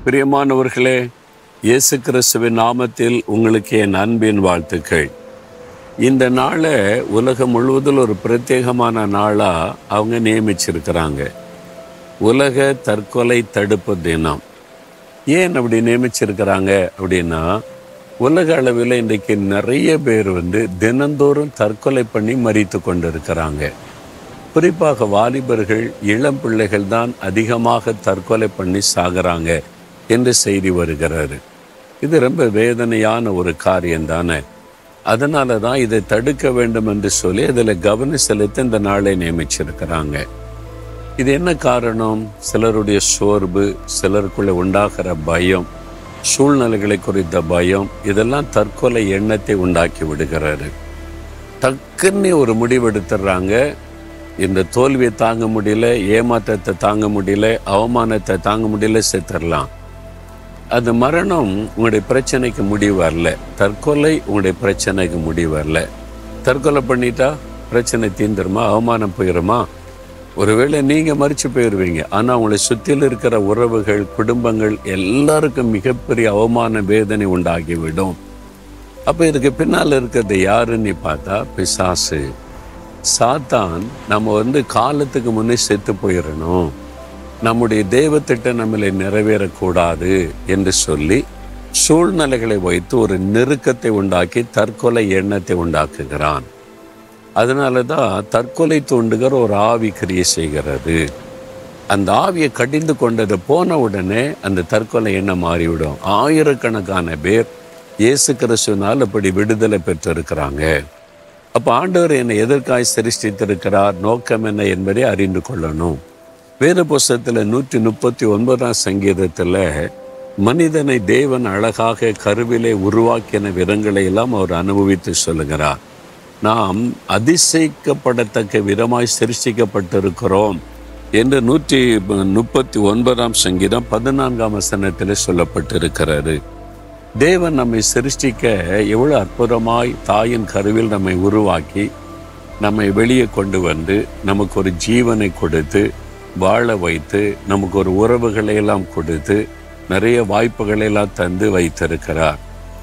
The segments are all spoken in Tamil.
பிரியமானவர்களே இயேசு கிறிஸ்துவின் நாமத்தில் உங்களுக்கு என் அன்பின் வாழ்த்துக்கள் இந்த நாளை உலகம் முழுவதில் ஒரு பிரத்யேகமான நாளாக அவங்க நியமிச்சிருக்கிறாங்க உலக தற்கொலை தடுப்பு தினம் ஏன் அப்படி நியமிச்சிருக்கிறாங்க அப்படின்னா உலக அளவில் இன்றைக்கு நிறைய பேர் வந்து தினந்தோறும் தற்கொலை பண்ணி மறித்து கொண்டிருக்கிறாங்க குறிப்பாக வாலிபர்கள் இளம் பிள்ளைகள் தான் அதிகமாக தற்கொலை பண்ணி சாகுறாங்க என்று செய்தி வருகிறாரு இது ரொம்ப வேதனையான ஒரு காரியம் தானே அதனால தான் இதை தடுக்க வேண்டும் என்று சொல்லி அதில் கவனம் செலுத்த இந்த நாளை நியமிச்சிருக்கிறாங்க இது என்ன காரணம் சிலருடைய சோர்வு சிலருக்குள்ள உண்டாகிற பயம் சூழ்நிலைகளை குறித்த பயம் இதெல்லாம் தற்கொலை எண்ணத்தை உண்டாக்கி விடுகிறாரு டக்குன்னு ஒரு முடிவெடுத்துடுறாங்க இந்த தோல்வியை தாங்க முடியல ஏமாற்றத்தை தாங்க முடியல அவமானத்தை தாங்க முடியல செத்துடலாம் அந்த மரணம் உங்களுடைய பிரச்சனைக்கு முடிவு வரல தற்கொலை உங்களுடைய பிரச்சனைக்கு முடிவு வரல தற்கொலை பண்ணிட்டா பிரச்சனை தீந்துருமா அவமானம் போயிருமா ஒருவேளை நீங்கள் மறிச்சு போயிடுவீங்க ஆனால் உங்களை சுற்றியில் இருக்கிற உறவுகள் குடும்பங்கள் எல்லாருக்கும் மிகப்பெரிய அவமான வேதனை உண்டாகிவிடும் அப்போ இதுக்கு பின்னால் இருக்கிறது யாருன்னு பார்த்தா பிசாசு சாத்தான் நம்ம வந்து காலத்துக்கு முன்னே செத்து போயிடணும் நம்முடைய தெய்வத்திட்டம் நம்மளை நிறைவேறக்கூடாது என்று சொல்லி சூழ்நிலைகளை வைத்து ஒரு நெருக்கத்தை உண்டாக்கி தற்கொலை எண்ணத்தை உண்டாக்குகிறான் அதனால தான் தற்கொலை தூண்டுகிற ஒரு ஆவி கிரியை செய்கிறது அந்த ஆவியை கடிந்து கொண்டது போன உடனே அந்த தற்கொலை எண்ணம் மாறிவிடும் ஆயிரக்கணக்கான பேர் இயேசு கிறிஸ்துவினால் அப்படி விடுதலை பெற்றிருக்கிறாங்க அப்போ ஆண்டவர் என்னை எதற்காய் சிருஷ்டித்திருக்கிறார் நோக்கம் என்ன என்பதை அறிந்து கொள்ளணும் வேத புஸ்தகத்தில் நூற்றி முப்பத்தி ஒன்பதாம் சங்கீதத்தில் மனிதனை தேவன் அழகாக கருவிலே உருவாக்கின விதங்களை எல்லாம் அவர் அனுபவித்து சொல்லுகிறார் நாம் அதிசயிக்கப்படத்தக்க விதமாய் சிருஷ்டிக்கப்பட்டிருக்கிறோம் என்று நூற்றி முப்பத்தி ஒன்பதாம் சங்கீதம் பதினான்காம் வசனத்தில் சொல்லப்பட்டிருக்கிறது தேவன் நம்மை சிருஷ்டிக்க எவ்வளவு அற்புதமாய் தாயின் கருவில் நம்மை உருவாக்கி நம்மை வெளியே கொண்டு வந்து நமக்கு ஒரு ஜீவனை கொடுத்து வாழ வைத்து நமக்கு ஒரு உறவுகளை எல்லாம் கொடுத்து நிறைய வாய்ப்புகளை எல்லாம் தந்து வைத்திருக்கிறார்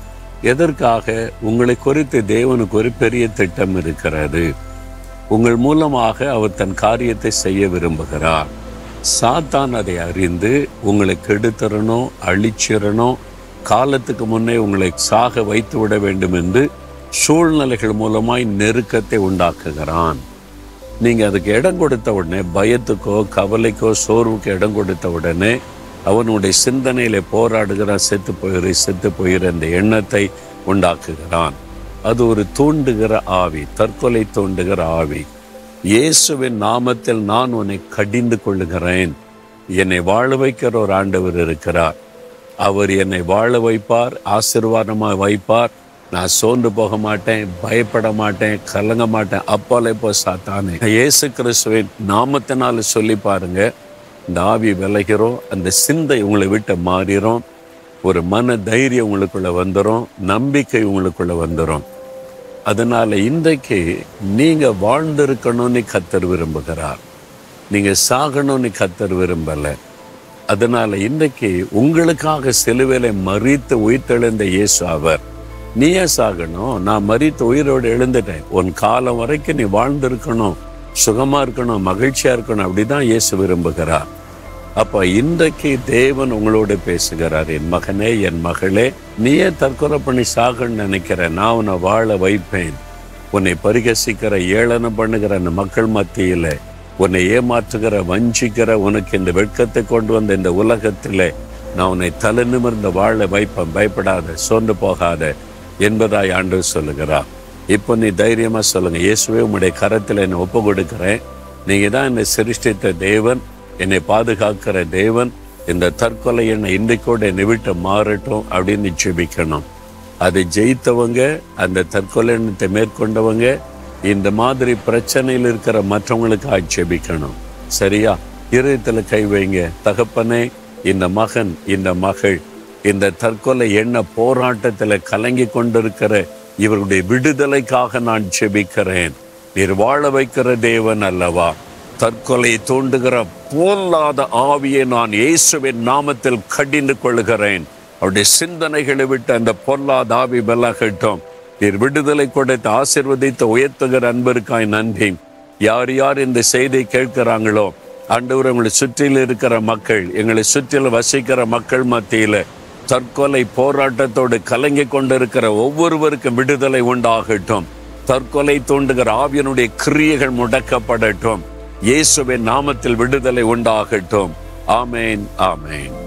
எதற்காக உங்களை குறித்து தேவனுக்கு ஒரு பெரிய திட்டம் இருக்கிறது உங்கள் மூலமாக அவர் தன் காரியத்தை செய்ய விரும்புகிறார் சாத்தான் அதை அறிந்து உங்களை கெடுத்துறணும் அழிச்சிடணும் காலத்துக்கு முன்னே உங்களை சாக வைத்து விட வேண்டும் என்று சூழ்நிலைகள் மூலமாய் நெருக்கத்தை உண்டாக்குகிறான் நீங்கள் அதுக்கு இடம் கொடுத்த உடனே பயத்துக்கோ கவலைக்கோ சோர்வுக்கு இடம் கொடுத்த உடனே அவனுடைய சிந்தனையில போராடுகிறான் செத்து போயிரு செத்து போயிரு என்ற எண்ணத்தை உண்டாக்குகிறான் அது ஒரு தூண்டுகிற ஆவி தற்கொலை தூண்டுகிற ஆவி இயேசுவின் நாமத்தில் நான் உன்னை கடிந்து கொள்ளுகிறேன் என்னை வாழ வைக்கிற ஒரு ஆண்டவர் இருக்கிறார் அவர் என்னை வாழ வைப்பார் ஆசீர்வாதமாக வைப்பார் நான் சோர்ந்து போக மாட்டேன் பயப்பட மாட்டேன் கலங்க மாட்டேன் அப்பாலே போ சாத்தானே இயேசு கிறிஸ்துவின் நாமத்தினால சொல்லி பாருங்க இந்த ஆவி விலகிறோம் அந்த சிந்தை உங்களை விட்டு மாறிடும் ஒரு மன தைரியம் உங்களுக்குள்ள வந்துடும் நம்பிக்கை உங்களுக்குள்ள வந்துடும் அதனால இன்றைக்கு நீங்க வாழ்ந்திருக்கணும்னு கத்தர் விரும்புகிறார் நீங்க சாகணும்னு கத்தர் விரும்பலை அதனால இன்றைக்கு உங்களுக்காக சிலுவையில மறித்து உயிர்த்தெழுந்த இயேசு அவர் நீயே சாகணும் நான் மறித்து உயிரோடு எழுந்துட்டேன் உன் காலம் வரைக்கும் நீ வாழ்ந்திருக்கணும் சுகமா இருக்கணும் மகிழ்ச்சியா இருக்கணும் அப்படிதான் இயேசு விரும்புகிறார் அப்ப இன்றைக்கு தேவன் உங்களோட பேசுகிறார் என் மகனே என் மகளே நீயே தற்கொலை பண்ணி சாகன்னு நினைக்கிற நான் உன்னை வாழ வைப்பேன் உன்னை பரிகசிக்கிற ஏளனம் பண்ணுகிற அந்த மக்கள் மத்தியில உன்னை ஏமாற்றுகிற வஞ்சிக்கிற உனக்கு இந்த வெட்கத்தை கொண்டு வந்த இந்த உலகத்திலே நான் உன்னை தலை நிமிர்ந்த வாழ வைப்பேன் பயப்படாத சோர்ந்து போகாத என்பதாய் ஆண்டு சொல்லுகிறார் இப்போ நீ தைரியமா சொல்லுங்க இயேசுவே உம்முடைய கரத்தில் என்னை ஒப்பு கொடுக்கிறேன் நீங்க தான் என்னை சிருஷ்டித்த தேவன் என்னை பாதுகாக்கிற தேவன் இந்த தற்கொலை என்னை இன்றைக்கோடு என்னை விட்டு மாறட்டும் அப்படின்னு ஜெபிக்கணும் அதை ஜெயித்தவங்க அந்த தற்கொலை எண்ணத்தை மேற்கொண்டவங்க இந்த மாதிரி பிரச்சனையில் இருக்கிற மற்றவங்களுக்கு ஆட்சேபிக்கணும் சரியா இருதயத்தில் கை வைங்க தகப்பனே இந்த மகன் இந்த மகள் இந்த தற்கொலை எண்ண போராட்டத்தில் கலங்கி கொண்டிருக்கிற இவருடைய விடுதலைக்காக நான் ஜெபிக்கிறேன் நீர் வாழ வைக்கிற தேவன் அல்லவா தற்கொலை தூண்டுகிற போல்லாத ஆவியை நான் இயேசுவின் நாமத்தில் கடிந்து கொள்கிறேன் அவருடைய சிந்தனைகளை விட்டு அந்த பொல்லாத ஆவி விலகட்டும் நீர் விடுதலை கொடுத்து ஆசிர்வதித்து உயர்த்துகிற அன்பிற்காய் நன்றி யார் யார் இந்த செய்தியை கேட்கிறாங்களோ ஆண்டவர் உங்களை சுற்றில் இருக்கிற மக்கள் எங்களை சுற்றில் வசிக்கிற மக்கள் மத்தியில தற்கொலை போராட்டத்தோடு கலங்கி கொண்டிருக்கிற ஒவ்வொருவருக்கும் விடுதலை உண்டாகட்டும் தற்கொலை தூண்டுகிற ஆவியனுடைய கிரியைகள் முடக்கப்படட்டும் இயேசுவின் நாமத்தில் விடுதலை உண்டாகட்டும் ஆமேன் ஆமேன்